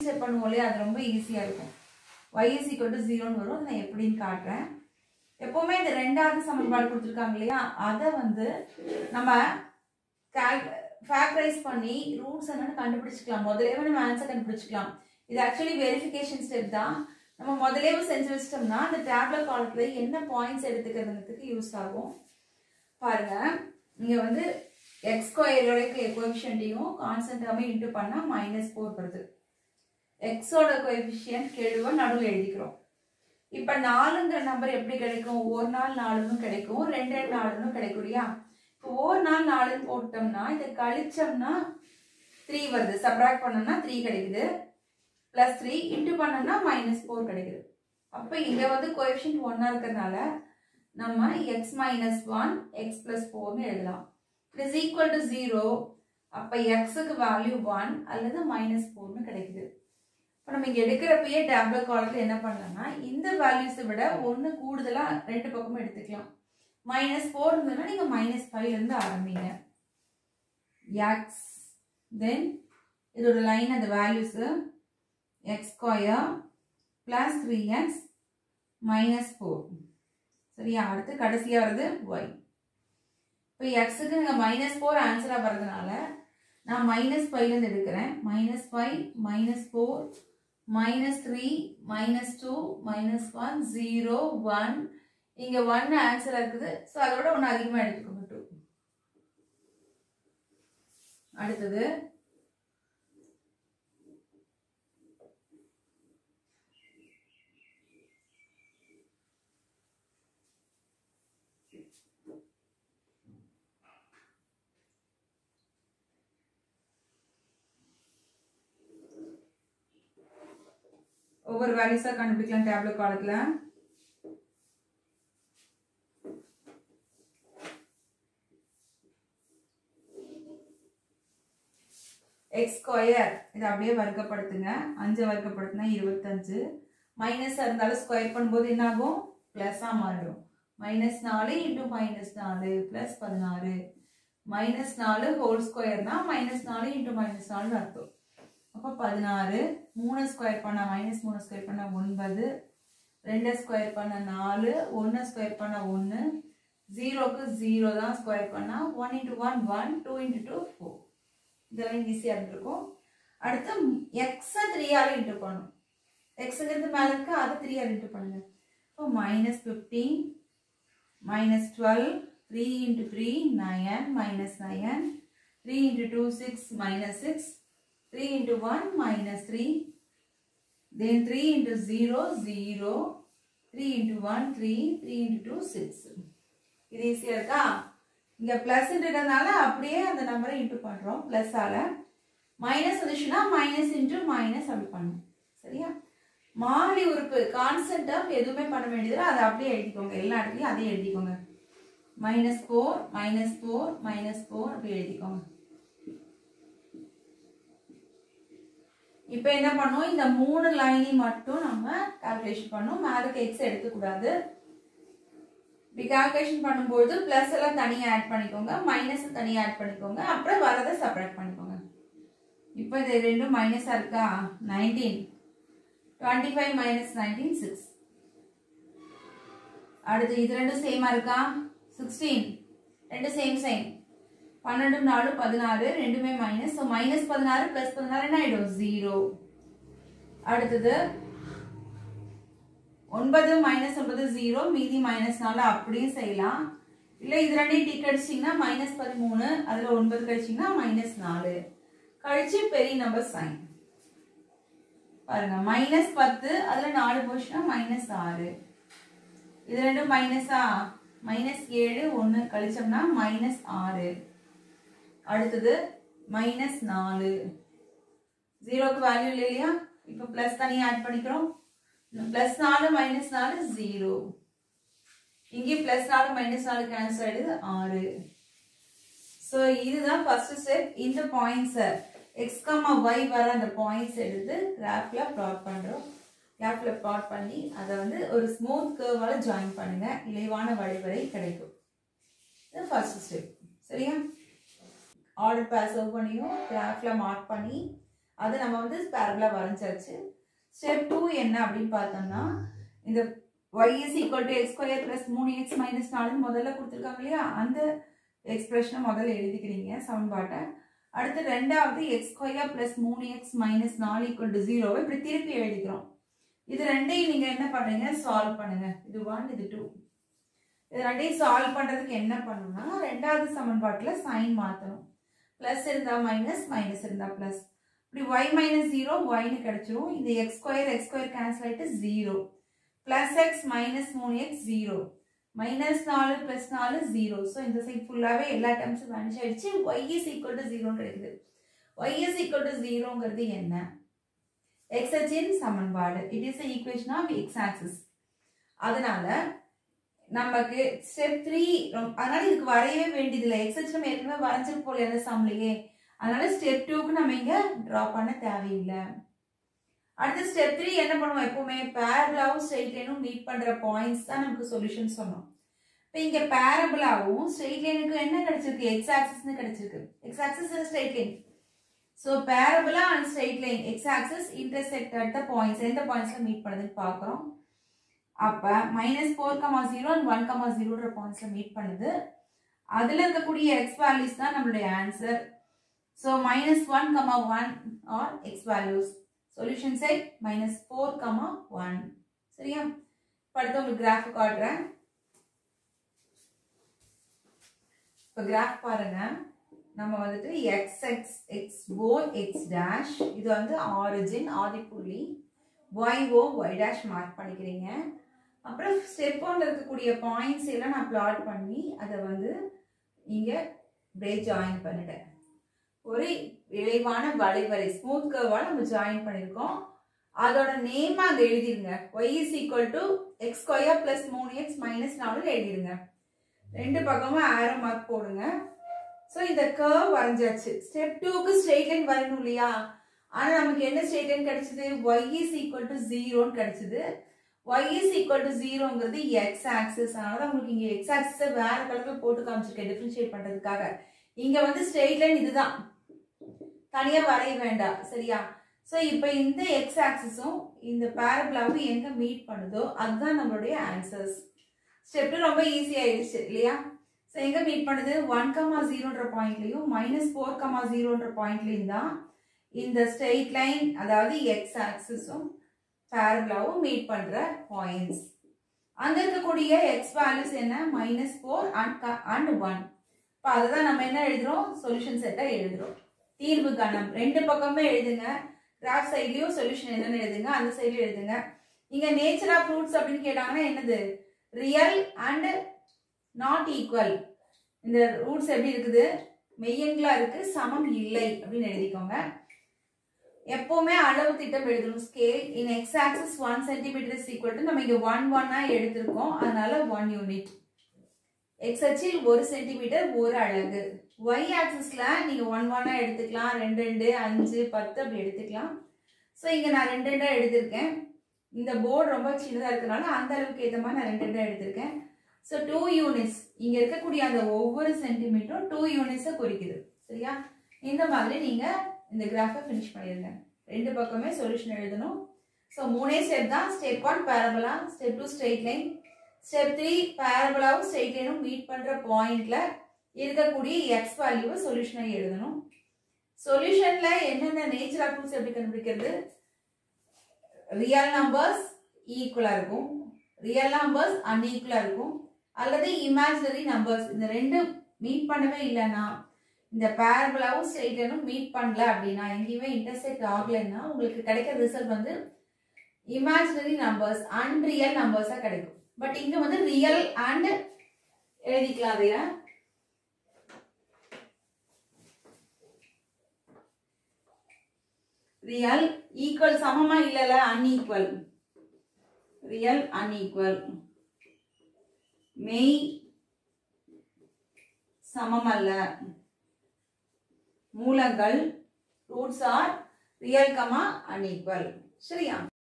check பண்ணுவோம் இல்லையா அது ரொம்ப ஈஸியாக இருக்கும் ஒய் இஸ் ஈக்குவல் டு ஜீரோன்னு வரும் அதை நான் எப்படின்னு காட்டுறேன் எப்போவுமே இந்த ரெண்டாவது சமன்பாடு கொடுத்துருக்காங்க இல்லையா அதை வந்து நம்ம கால் ஃபேக்டரைஸ் பண்ணி ரூட்ஸ் என்னன்னு கண்டுபிடிச்சிக்கலாம் முதலே நம்ம ஆன்சர் கண்டுபிடிச்சிக்கலாம் இது ஆக்சுவலி வெரிஃபிகேஷன் ஸ்டெப் தான் நம்ம முதலே செஞ்சு வச்சிட்டோம்னா அந்த டேப்லெட் காலத்துல என்ன பாயிண்ட்ஸ் எடுத்துக்கிறதுக்கு யூஸ் ஆகும் பாருங்க இங்க வந்து எக்ஸ் ஸ்கொயரோட கோஎஃபிஷியன்ட்டையும் கான்ஸ்டன்டாமே இன்ட்டு பண்ணா மைனஸ் ஃபோர் வருது எக்ஸோட கோஎஃபிஷியன்ட் கெழுவ நடுவில் எழுதிக்கிறோம் இப்ப நாலுங்கிற நம்பர் எப்படி கிடைக்கும் ஒரு நாள் நாலுன்னு கிடைக்கும் ரெண்டு ரெண்டு நாலுன்னு கிடைக்கும் இல்லையா இப்போ ஒரு நாள் நாலுன்னு போட்டோம்னா இதை கழிச்சோம்னா த்ரீ வருது சப்ராக்ட் பண்ணோம்னா த்ரீ கிடைக்குது பிளஸ் த்ரீ இன்ட்டு பண்ணோம்னா மைனஸ் ஃபோர் கிடைக்குது அப்போ இங்க வந்து கோஎஃபிஷியன்ட் ஒன்னா இருக்கிறதுனால நம்ம x minus one x plus ஃபோர்னு எழுதலாம் it is equal to zero அப்போ எக்ஸுக்கு வேல்யூ ஒன் அல்லது மைனஸ் ஃபோர்னு கிடைக்குது இப்போ நம்ம இங்கே எடுக்கிறப்பயே டேப்லெட் காலத்தில் என்ன பண்ணலாம்னா இந்த வேல்யூஸை விட ஒன்று கூடுதலாக ரெண்டு பக்கமும் எடுத்துக்கலாம் மைனஸ் ஃபோர் இருந்ததுன்னா நீங்கள் மைனஸ் ஃபைவ்லேருந்து ஆரம்பிங்க எக்ஸ் தென் இதோட லைன் அந்த values x square plus three x minus four சரியா அடுத்து கடைசியாக வருது ஒய் இப்போ எக்ஸுக்கு நீங்கள் மைனஸ் ஃபோர் ஆன்சராக வர்றதுனால நான் மைனஸ் ஃபைவ்லேருந்து எடுக்கிறேன் minus five minus four minus three minus two minus one zero one இங்கே ஒன் ஆன்சராக இருக்குது ஸோ அதோட ஒன்று அதிகமாக எடுத்துக்கோங்க டூ அடுத்தது ஒவ்வொரு வேல்யூஸாக கண்டுபிடிக்கலாம் டேப்லெட் காலத்தில் எக்ஸ் ஸ்கொயர் இதை அப்படியே வர்க்கப்படுத்துங்க அஞ்சு வர்க்கப்படுத்தினா இருபத்தஞ்சு மைனஸ் இருந்தாலும் ஸ்கொயர் பண்ணும்போது என்ன ஆகும் ப்ளஸ்ஸாக மாறிடும் மைனஸ் நாலு இன்டூ மைனஸ் நாலு ப்ளஸ் பதினாறு மைனஸ் நாலு ஹோல் ஸ்கொயர்னா மைனஸ் நாலு இன்டூ மைனஸ் நாலுன்னு அர்த்தம் அப்போ பதினாறு மூணு ஸ்கொயர் பண்ண மைனஸ் மூணு ஸ்கொயர் பண்ண ஒன்பது ரெண்டு ஸ்கொயர் பண்ண நாலு ஒன்று ஸ்கொயர் பண்ண ஒன்று ஜீரோக்கு ஜீரோ தான் ஸ்கொயர் பண்ணால் one into one one two into two four இதெல்லாம் ஈஸியாக இருந்திருக்கும் அடுத்து எக்ஸை த்ரீயால் இன்ட்டு பண்ணும் எக்ஸுங்கிறது மேலே இருக்கு அதை த்ரீயால் இன்ட்டு பண்ணுங்க இப்போ minus fifteen minus twelve three into three nine minus nine three into two six minus six 3 into 1 minus 3 then 3 into 0 0 3 into 1 3 3 into 2 6 இது ஈஸியா இருக்கா இங்க பிளஸ் இருக்கிறதுனால அப்படியே அந்த நம்பரை இன்ட்டு பண்றோம் பிளஸ் ஆல மைனஸ் வந்துச்சுன்னா மைனஸ் இன்ட்டு மைனஸ் அப்படி பண்ணும் சரியா மாறி உறுப்பு கான்ஸ்டன்ட் டேர்ம் எதுவுமே பண்ண வேண்டியது அதை அப்படியே எழுதிக்கோங்க எல்லா இடத்துலையும் அதே எழுதிக்கோங்க minus four minus four minus four அப்படி எழுதிக்கோங்க இப்போ என்ன பண்ணோம் இந்த மூணு லைனையும் மட்டும் நம்ம கால்குலேஷன் பண்ணோம் மேலுக்கு எக்ஸ் எடுக்கக்கூடாது இப்படி கால்குலேஷன் பண்ணும்போது ப்ளஸ் எல்லாம் தனியாக ஆட் பண்ணிக்கோங்க மைனஸ் தனியாக ஆட் பண்ணிக்கோங்க அப்புறம் வரதை செப்பரேட் பண்ணிக்கோங்க இப்போ இது ரெண்டும் மைனஸாக இருக்கா nineteen twenty five minus nineteen six அடுத்து இது ரெண்டும் சேமாக இருக்கா சிக்ஸ்டீன் ரெண்டு சேம் சைன் பன்னெண்டு நாலு பதினாறு ரெண்டுமே மைனஸ் ஸோ மைனஸ் பதினாறு பிளஸ் பதினாறு என்ன ஆயிடும் ஜீரோ அடுத்தது ஒன்பது மைனஸ் ஒன்பது ஜீரோ மீதி மைனஸ் நாலு அப்படியும் செய்யலாம் இல்லை இது ரெண்டையும் டிக் அடிச்சிங்கன்னா மைனஸ் பதிமூணு அதில் ஒன்பது கழிச்சிங்கன்னா மைனஸ் நாலு கழிச்சு பெரிய நம்பர் சைன் பாருங்க மைனஸ் பத்து அதில் நாலு போச்சுன்னா மைனஸ் ஆறு இது ரெண்டும் மைனஸா மைனஸ் ஏழு ஒன்று கழிச்சோம்னா மைனஸ் ஆறு அடுத்தது மைனஸ் நாலு ஜீரோக்கு வேல்யூ இல்லை இல்லையா இப்போ ப்ளஸ் தனியாக ஆட் பண்ணிக்கிறோம் ப்ளஸ் நாலு மைனஸ் நாலு ஜீரோ இங்கே ப்ளஸ் நாலு மைனஸ் நாலு கேன்சல் ஆயிடுது ஆறு ஸோ இதுதான் ஃபர்ஸ்ட் ஸ்டெப் இந்த பாயிண்ட்ஸை எக்ஸ் கம்மா ஒய் வர அந்த பாயிண்ட்ஸ் எடுத்து கிராஃபில் ப்ளாட் பண்ணுறோம் கிராஃபில் ப்ளாட் பண்ணி அதை வந்து ஒரு ஸ்மூத் கர்வால் ஜாயின் பண்ணுங்க இலைவான வழிவரை கிடைக்கும் இது ஃபர்ஸ்ட் ஸ்டெப் சரியா ஆர்டர் பேர் சர்வ் பண்ணியும் கிராஃபில் மார்க் பண்ணி அது நம்ம வந்து பேரபிளா வரைஞ்சாச்சு ஸ்டெப் டூ என்ன அப்படின்னு பார்த்தோம்னா இந்த y is equal to x square plus மூணு எக்ஸ் மைனஸ் நாலுன்னு முதல்ல கொடுத்துருக்காங்க இல்லையா அந்த எக்ஸ்பிரஷனை முதல்ல எழுதிக்கிறீங்க சமன்பாட்டை அடுத்து ரெண்டாவது எக்ஸ் ஸ்கொயர் பிளஸ் மூணு எக்ஸ் மைனஸ் நாலு ஈக்குவல் டு ஜீரோவை இப்படி திருப்பி எழுதிக்கிறோம் இது ரெண்டையும் நீங்க என்ன பண்றீங்க சால்வ் பண்ணுங்க இது ஒன் இது டூ இது ரெண்டையும் சால்வ் பண்றதுக்கு என்ன பண்ணணும்னா ரெண்டாவது சமன்பாட்டுல சைன் மாத்தணும் பிளஸ் இருந்தா மைனஸ் மைனஸ் இருந்தா பிளஸ் இப்படி ஒய் மைனஸ் ஜீரோ ஒய்னு கிடைச்சிரும் இந்த x square x square cancel ஆயிட்டு ஜீரோ பிளஸ் எக்ஸ் மைனஸ் மூணு எக்ஸ் ஜீரோ மைனஸ் நாலு பிளஸ் நாலு ஜீரோ ஸோ இந்த சைட் ஃபுல்லாகவே எல்லா டேர்ம்ஸும் வேனிஷ் ஆயிடுச்சு ஒய் இஸ் ஈக்குவல் டு ஜீரோன்னு கிடைக்குது ஒய் இஸ் ஈக்குவல் டு ஜீரோங்கிறது என்ன எக்ஸ் அச்சின் சமன்பாடு it is equation of x axis அதனால நமக்கு ஸ்டெப் த்ரீ அதனால இதுக்கு வரையவே வேண்டியதில்லை எக்ஸ் அச்சு நம்ம ஏற்கனவே வரைஞ்சிட்டு போல அந்த சம்லையே அதனால ஸ்டெப் டூக்கு நம்ம இங்க ட்ரா பண்ண தேவையில்லை அடுத்து ஸ்டெப் த்ரீ என்ன பண்ணுவோம் எப்பவுமே பேரபிளாவும் ஸ்ட்ரெயிட் லைனும் மீட் பண்ற பாயிண்ட்ஸ் தான் நமக்கு சொல்யூஷன் சொன்னோம் இப்போ இங்க பேரபிளாவும் ஸ்ட்ரெயிட் லைனுக்கு என்ன கிடைச்சிருக்கு எக்ஸ் ஆக்சிஸ்னு கிடைச்சிருக்கு x axis straight line so parabola and straight line x axis intersect at the points எந்த பாயிண்ட்ஸ்ல மீட் பண்ணுதுன்னு பார்க்குறோம் அப்போ minus four comma zero and one comma ஜீரோன்ற பாயிண்ட்ஸ்ல மீட் பண்ணுது அதில் இருக்கக்கூடிய எக்ஸ் வேல்யூஸ் தான் நம்மளுடைய answer so minus one comma one are x values solution set minus four comma one சரியா இப்போ அடுத்து உங்களுக்கு கிராஃப் காட்டுறேன் இப்போ கிராஃப் பாருங்க நம்ம வந்துட்டு x x x o x dash இது வந்து ஆரிஜின் ஆதிப்புள்ளி y o y dash mark பண்ணிக்கிறீங்க அப்புறம் ஸ்டெப் ஒன்ல இருக்கக்கூடிய பாயிண்ட்ஸ் எல்லாம் நான் பிளாட் பண்ணி அதை வந்து இங்கே பிரேக் ஜாயின் பண்ணிட்டேன் ஒரு விளைவான வளைவரை ஸ்மூத் கர்வால் நம்ம ஜாயின் பண்ணியிருக்கோம் அதோட நேம் அங்கே எழுதிருங்க y is equal to x square plus மூணு எக்ஸ் மைனஸ் நாலு எழுதிருங்க ரெண்டு பக்கமும் ஆரோ மார்க் போடுங்க ஸோ இந்த கர்வ் வரைஞ்சாச்சு ஸ்டெப் டூக்கு ஸ்ட்ரெயிட் லைன் வரையணும் இல்லையா ஆனால் நமக்கு என்ன ஸ்ட்ரெயிட் லைன் கிடைச்சது ஒய் இஸ் ஈக்குவல் டு ஜீரோன்னு கிடைச்சது ஒய் இஸ் ஈக்குவல் டு ஜீரோங்கிறது எக்ஸ் ஆக்சிஸ் அதனால தான் உங்களுக்கு இங்கே எக்ஸ் ஆக்சிஸை வேற கலரில் போட்டு காமிச்சிருக்கேன் டிஃப்ரென்ஷியேட் பண்ணுறதுக்காக இங்க வந்து ஸ்ட்ரெயிட் லைன் இதுதான் தனியா வரைய வேண்டாம் சரியா ஸோ இப்போ இந்த எக்ஸ் ஆக்சிஸும் இந்த பேரபிளாவும் எங்க மீட் பண்ணுதோ அதுதான் நம்மளுடைய ஆன்சர்ஸ் ஸ்டெப் ரொம்ப ஈஸி ஆயிடுச்சு இல்லையா ஸோ எங்க மீட் பண்ணுது ஒன் கமா ஜீரோன்ற பாயிண்ட்லையும் மைனஸ் ஃபோர் கமா ஜீரோன்ற பாயிண்ட்லையும் தான் இந்த ஸ்ட்ரெயிட் லைன் அதாவது எக்ஸ் ஆக்சிஸும் பேரபிளாவும் மீட் பண்ற பாயிண்ட்ஸ் அங்க இருக்கக்கூடிய எக்ஸ் வேல்யூஸ் என்ன minus four and and one இப்போ அதை தான் நம்ம என்ன எழுதுறோம் சொல்யூஷன் செட்டை எழுதுறோம் தீர்வு கணம் ரெண்டு பக்கமே எழுதுங்க கிராஃப் சைட்லயும் சொல்யூஷன் என்னன்னு எழுதுங்க அந்த சைட்லயும் எழுதுங்க இங்க நேச்சர் ஆஃப் ரூட்ஸ் அப்படின்னு கேட்டாங்கன்னா என்னது ரியல் அண்ட் நாட் ஈக்குவல் இந்த ரூட்ஸ் எப்படி இருக்குது மெய்யங்களா இருக்கு சமம் இல்லை அப்படின்னு எழுதிக்கோங்க எப்பவுமே அளவு திட்டம் எழுதணும் scale in x axis one centimetre is equal to நம்ம இங்க ஒன் ஒன்னா எடுத்திருக்கோம் அதனால ஒன் யூனிட் எக்ஸ் அச்சில் ஒரு சென்டிமீட்டர் ஒரு அழகு ஒய் ஆக்சிஸ்ல நீங்க ஒன் ஒன்னா எடுத்துக்கலாம் ரெண்டு ரெண்டு அஞ்சு பத்து அப்படி எடுத்துக்கலாம் ஸோ இங்க நான் ரெண்டு ரெண்டா எடுத்திருக்கேன் இந்த போர்டு ரொம்ப சின்னதா இருக்கனால அந்த அளவுக்கு ஏற்ற மாதிரி நான் ரெண்டு ரெண்டா எடுத்திருக்கேன் ஸோ டூ யூனிட்ஸ் இங்க இருக்கக்கூடிய அந்த ஒவ்வொரு சென்டிமீட்டரும் டூ யூனிட்ஸை குறிக்குது சரியா இந்த மாதிரி நீங்க இந்த கிராஃபை ஃபினிஷ் பண்ணிடுங்க ரெண்டு பக்கமே சொல்யூஷன் எழுதணும் ஸோ மூணே ஸ்டெப் தான் step one parabola step two straight line step three பேரபலாவும் ஸ்ட்ரெயிட் லைனும் மீட் பண்ற பாயிண்ட்ல இருக்கக்கூடிய எக்ஸ் வேல்யூவை சொல்யூஷனை எழுதணும் சொல்யூஷன்ல என்னென்ன நேச்சர் ஆஃப் ரூட்ஸ் எப்படி கண்டுபிடிக்கிறது ரியல் நம்பர்ஸ் ஈக்குவலா இருக்கும் ரியல் நம்பர்ஸ் அன்ஈக்குவலா இருக்கும் அல்லது இமேஜினரி நம்பர்ஸ் இந்த ரெண்டு மீட் பண்ணவே இல்லைன்னா இந்த பேரபலாவும் ஸ்ட்ரெயிட் லைனும் மீட் பண்ணல அப்படின்னா எங்கேயுமே இன்டர்செக்ட் ஆகலைன்னா உங்களுக்கு கிடைக்கிற ரிசல்ட் வந்து இமேஜினரி நம்பர்ஸ் அன்ரியல் நம்பர்ஸா கிடைக்கும் பட் இங்க வந்து ரியல் அண்ட் எழுதிக்கலாம் அதைய ரியல் ஈக்குவல் சமமா இல்லல அன்ஈக்குவல் ரியல் அன்ஈக்குவல் மெய் சமமல்ல மூலங்கள் roots are real comma unequal சரியா